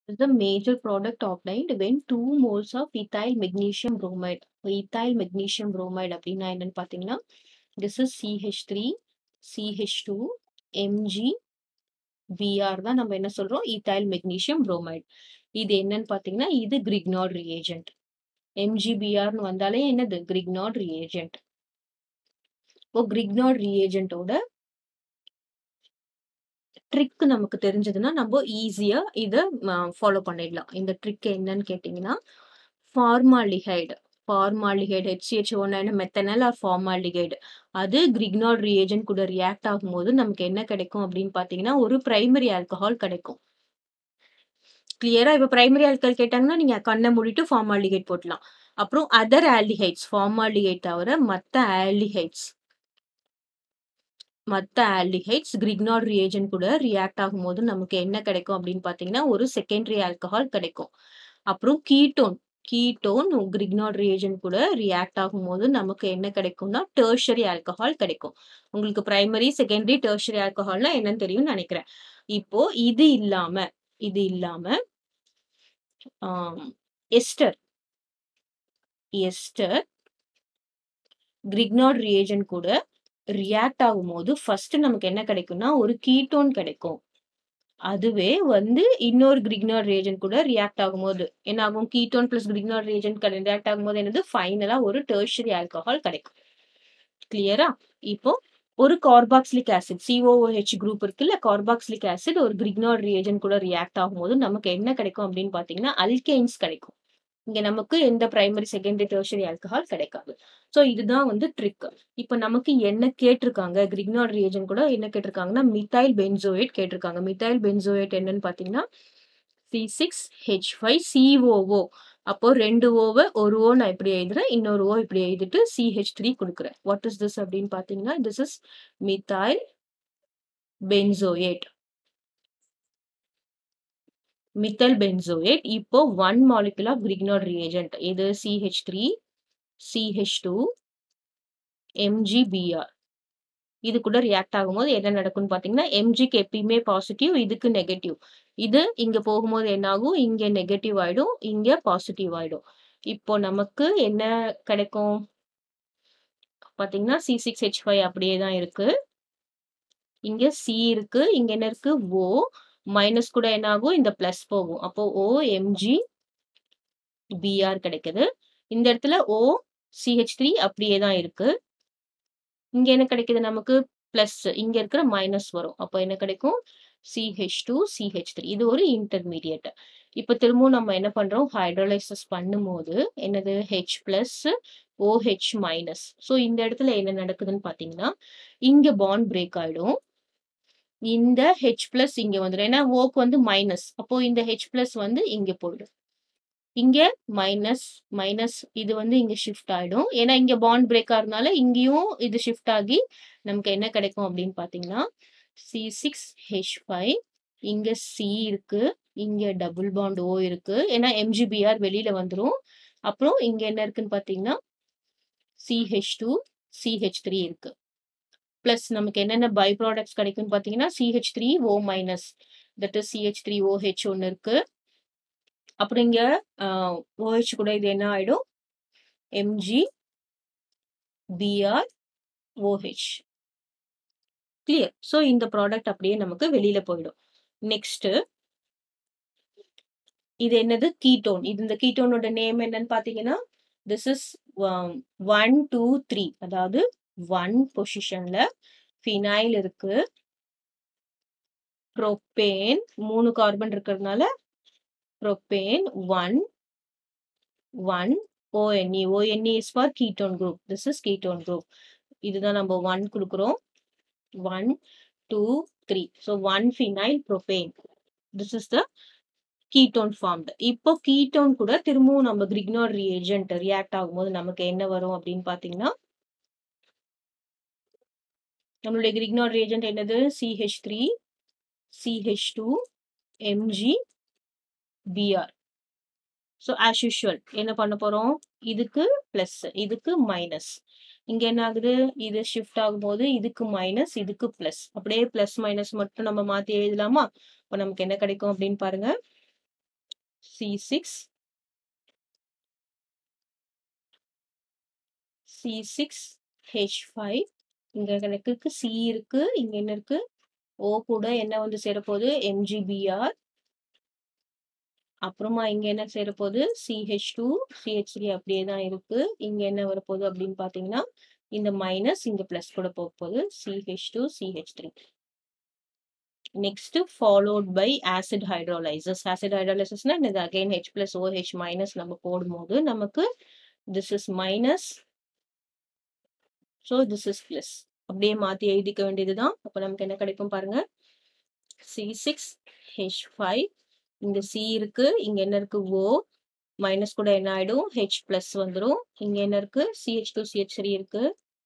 is the major product obtained when 2 moles of ethyl magnesium bromide. ethyl magnesium bromide அப்படின்னா என்னன்னு பார்த்தீங்கன்னா this is CH3 CH2 Mg Br தான் நம்ம என்ன சொல்றோம் ethyl magnesium bromide. இது என்னன்னு பார்த்தீங்கன்னா இது Grignard reagent. MgBr னு வந்தாலே என்னது Grignard reagent. இப்போ Grignard reagent ஓட ட்ரிக் நமக்கு தெரிஞ்சதுன்னா நம்ம ஈஸியா இதை ஃபாலோ பண்ணிடலாம் இந்த ட்ரிக் என்னன்னு கேட்டிங்கன்னா formaldehyde formaldehyde H C H one methanol or formaldehyde அது கிரிக்னாட் ரியேஜன் கூட ரியாக்ட் ஆகும்போது நமக்கு என்ன கிடைக்கும் அப்படின்னு பார்த்தீங்கன்னா ஒரு பிரைமரி ஆல்கஹால் கிடைக்கும் கிளியரா இப்போ பிரைமரி ஆல்கஹால் கேட்டாங்கன்னா நீங்க கண்ணை மூடிட்டு ஃபார்மாலிஹைட் போட்டலாம் அப்புறம் அதர் ஆல்டிஹைட்ஸ் ஃபார்மாலிஹைட் தவிர மற்ற ஆல்டிஹைட்ஸ் மற்ற ஆல்டிஹைட்ஸ் கிரிக்னாட் ரியேஜன் கூட ரியாக்ட் ஆகும்போது நமக்கு என்ன கிடைக்கும் அப்படின்னு பார்த்தீங்கன்னா ஒரு செகண்டரி ஆல்கஹால் கிடைக்கும் அப்புறம் கீட்டோன் கீட்டோன் கிரிக்னாட் ரியேஜன் கூட ரியாக்ட் ஆகும்போது நமக்கு என்ன கிடைக்கும்னா டெர்ஷரி ஆல்கஹால் கிடைக்கும் உங்களுக்கு பிரைமரி செகண்டரி டெர்ஷரி ஆல்கஹால்னா என்னன்னு தெரியும்னு நினைக்கிறேன் இப்போ இது இல்லாம இது இல்லாம எஸ்டர் எஸ்டர் கிரிக்னாட் ரியேஜன் கூட ரியாக்ட் ஆகும்போது ஃபர்ஸ்ட் நமக்கு என்ன கிடைக்கும்னா ஒரு கீட்டோன் கிடைக்கும் அதுவே வந்து இன்னொரு கிரிக்னார் ரேஜன் கூட ரியாக்ட் ஆகும்போது என்ன ஆகும் ketone plus Grignard reagent react ஆகும்போது என்னது ஃபைனலா ஒரு டெர்ஷரி ஆல்கஹால் கிடைக்கும் கிளியரா இப்போ ஒரு கார்பாக்சிலிக் ஆசிட் சிஓஓஹெச் குரூப் இருக்குல்ல கார்பாக்சிலிக் ஆசிட் ஒரு கிரிக்னார் ரியேஜன் கூட ரியாக்ட் ஆகும்போது நமக்கு என்ன கிடைக்கும் அப்படின்னு பாத்தீங்கன்னா அல்கெயின்ஸ் கிடைக்கும் இங்க நமக்கு எந்த பிரைமரி செகண்டரி டெர்ஷரி ஆல்கஹால் கிடைக்காது ஸோ இதுதான் வந்து ட்ரிக் இப்போ நமக்கு என்ன கேட்டிருக்காங்க கிரிக்னாட் ரியேஜன் கூட என்ன கேட்டிருக்காங்கன்னா மித்தைல் பென்சோயேட் கேட்டிருக்காங்க மித்தைல் பென்சோயேட் என்னன்னு பார்த்தீங்கன்னா C six H five C O O அப்போ ரெண்டு ஓவை ஒரு ஓ நான் இப்படி எழுதுறேன் இன்னொரு ஓ இப்படி எழுதிட்டு சிஹெச் த்ரீ கொடுக்குறேன் வாட் இஸ் திஸ் அப்படின்னு பார்த்தீங்கன்னா this is methyl benzoate methyl benzoate இப்போ one molecule of Grignard reagent இது C H three C H two M G B R இது கூட ரியாக்ட் ஆகும்போது என்ன நடக்கும்னு பார்த்தீங்கன்னா எம்ஜிக்கு எப்பயுமே பாசிட்டிவ் இதுக்கு நெகட்டிவ் இது இங்க போகும்போது என்ன ஆகும் இங்க நெகட்டிவ் ஆயிடும் இங்க பாசிட்டிவ் ஆயிடும் இப்போ நமக்கு என்ன கிடைக்கும் பாத்தீங்கன்னா சி சிக்ஸ் ஹெச் ஃபைவ் அப்படியே தான் இருக்கு இங்க சி இருக்கு இங்க என்ன இருக்கு ஓ மைனஸ் கூட என்ன ஆகும் இந்த பிளஸ் போகும் அப்போ ஓ எம்ஜி பிஆர் கிடைக்குது இந்த இடத்துல ஓ சிஹெச் த்ரீ அப்படியே தான் இருக்கு இங்க என்ன கிடைக்குது நமக்கு பிளஸ் இங்க இருக்கிற மைனஸ் வரும் அப்போ என்ன கிடைக்கும் சிஹெச் டூ சிஹெச் த்ரீ இது ஒரு இன்டர்மீடியட் இப்போ திரும்பவும் நம்ம என்ன பண்றோம் ஹைட்ரோலைசஸ் பண்ணும்போது என்னது H plus O H minus so இந்த இடத்துல என்ன நடக்குதுன்னு பார்த்தீங்கன்னா இங்க பாண்ட் பிரேக் ஆயிடும் இந்த ஹெச் பிளஸ் இங்க வந்துடும் ஏன்னா ஓக்கு வந்து மைனஸ் அப்போ இந்த ஹெச் பிளஸ் வந்து இங்க போயிடும் இங்க மைனஸ் மைனஸ் இது வந்து இங்க ஷிஃப்ட் ஆயிடும் ஏன்னா இங்க பாண்ட் பிரேக் ஆகிறதுனால இங்கேயும் இது ஷிஃப்ட் ஆகி நமக்கு என்ன கிடைக்கும் அப்படின்னு பாத்தீங்கன்னா சி சிக்ஸ் ஹெச் ஃபைவ் இங்க சி இருக்கு இங்க டபுள் பாண்ட் ஓ இருக்கு ஏன்னா எம்ஜிபிஆர் வெளியில வந்துடும் அப்புறம் இங்க என்ன இருக்குன்னு பாத்தீங்கன்னா சிஹெச் டூ சிஹெச் த்ரீ இருக்கு பிளஸ் நமக்கு என்னென்ன பை ப்ராடக்ட்ஸ் கிடைக்கும்னு பார்த்தீங்கன்னா C H three O minus that is C H three O H ஒன்று இருக்கு அப்புறம் இங்க ஓஹெச் கூட இது என்ன ஆயிடும் M G B R O H clear so இந்த ப்ராடக்ட் அப்படியே நமக்கு வெளியில போயிடும் நெக்ஸ்ட் இது என்னது கீட்டோன் இது இந்த கீட்டோனோட நேம் என்னன்னு பார்த்தீங்கன்னா this is one two three அதாவது ஒன் பொசிஷன்ல ஃபினைல் இருக்கு ப்ரோப்பேன் மூணு கார்பன் இருக்கிறதுனால propane one one O N E O N E is for ketone group this is ketone group இதுதான் நம்ம ஒன் கொடுக்குறோம் one two three so one phenyl propane this is the ketone formed இப்போ ketone கூட திரும்பவும் நம்ம கிரிக்னாட் ரியேஜென்ட் ரியாக்ட் ஆகும்போது நமக்கு என்ன வரும் அப்படின்னு பார்த்தீங்கன்னா நம்மளுடைய கிரிக்னாட் ரியேஜென்ட் என்னது C H three C H two M G B R so as usual என்ன பண்ண போறோம் இதுக்கு பிளஸ் இதுக்கு மைனஸ் இங்க என்ன ஆகுது இது ஷிஃப்ட் ஆகும்போது இதுக்கு மைனஸ் இதுக்கு பிளஸ் அப்படியே பிளஸ் மைனஸ் மட்டும் நம்ம மாத்தி எழுதலாமா இப்போ நமக்கு என்ன கிடைக்கும் அப்படின்னு பாருங்க C six C six H five இங்க எனக்கு சி இருக்கு இங்க என்ன இருக்கு ஓ கூட என்ன வந்து சேரப்போகுது எம்ஜிபிஆர் அப்புறமா இங்க என்ன சேரப்போகுது சிஹெச் டூ சிஹெச் த்ரீ அப்படியே தான் இருக்கு இங்க என்ன வரப்போகுது அப்படின்னு பாத்தீங்கன்னா இந்த மைனஸ் இங்க பிளஸ் கூட போக போகுது C H two C H three next followed by acid hydrolysis acid ஹைட்ரோலைசஸ்னா இது again H plus O H minus நம்ம போடும்போது நமக்கு this is minus so this is plus அப்படியே மாத்தி எழுதிக்க வேண்டியதுதான் அப்போ நமக்கு என்ன கிடைக்கும் பாருங்க சி சிக்ஸ் ஹெச் ஃபைவ் இங்க சி இருக்கு இங்க என்ன இருக்கு ஓ மைனஸ் கூட என்ன ஆயிடும் ஹெச் பிளஸ் வந்துடும் இங்க என்ன இருக்கு சிஹெச் டூ சிஹெச் த்ரீ இருக்கு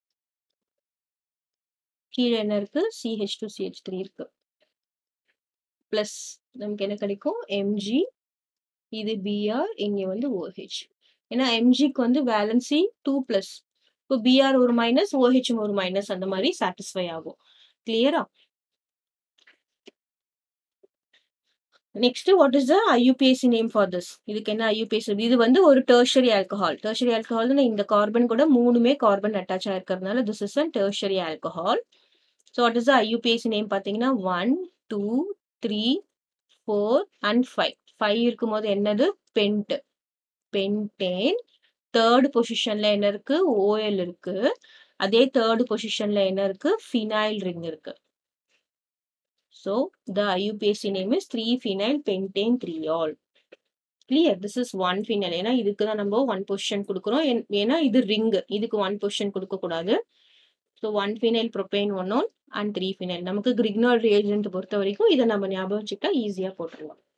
கீழே என்ன இருக்கு சிஹெச் டூ சிஹெச் த்ரீ இருக்கு பிளஸ் நமக்கு என்ன கிடைக்கும் எம்ஜி இது பிஆர் இங்க வந்து ஓஹெச் ஏன்னா எம்ஜிக்கு வந்து வேலன்சி டூ பிளஸ் இப்போ பிஆர் ஒரு மைனஸ் ஓஹெச் ஒரு மைனஸ் அந்த மாதிரி சாட்டிஸ்ஃபை ஆகும் கிளியரா next what is the IUPAC name for this இதுக்கு என்ன ஐயூபிஎஸ்சி இது வந்து ஒரு டெர்ஷரி ஆல்கஹால் டெர்ஷரி ஆல்கஹால் இந்த கார்பன் கூட மூணுமே கார்பன் அட்டாச் ஆயிருக்கிறதுனால this is a tertiary alcohol so what is the IUPAC name பார்த்தீங்கன்னா one two three four and five five இருக்கும்போது என்னது பென்ட் பென்டேன் தேர்ட் பொசிஷன்ல என்ன இருக்கு ஓஎல் இருக்கு அதே தேர்ட் பொசிஷன்ல என்ன இருக்கு ஃபினைல் ரிங் இருக்கு so the IUPAC name is three phenyl pentane three all clear this is one phenyl ஏன்னா இதுக்கு தான் நம்ம ஒன் பொசிஷன் கொடுக்குறோம் ஏன்னா இது ரிங் இதுக்கு ஒன் பொசிஷன் கொடுக்க கூடாது so one phenyl propyne one one and three phenyl நமக்கு கிரிக்னால் ரியேஜென்ட் பொறுத்த வரைக்கும் இதை நம்ம ஞாபகம் வச்சுக்கிட்டா ஈஸியாக போட்டுருலாம்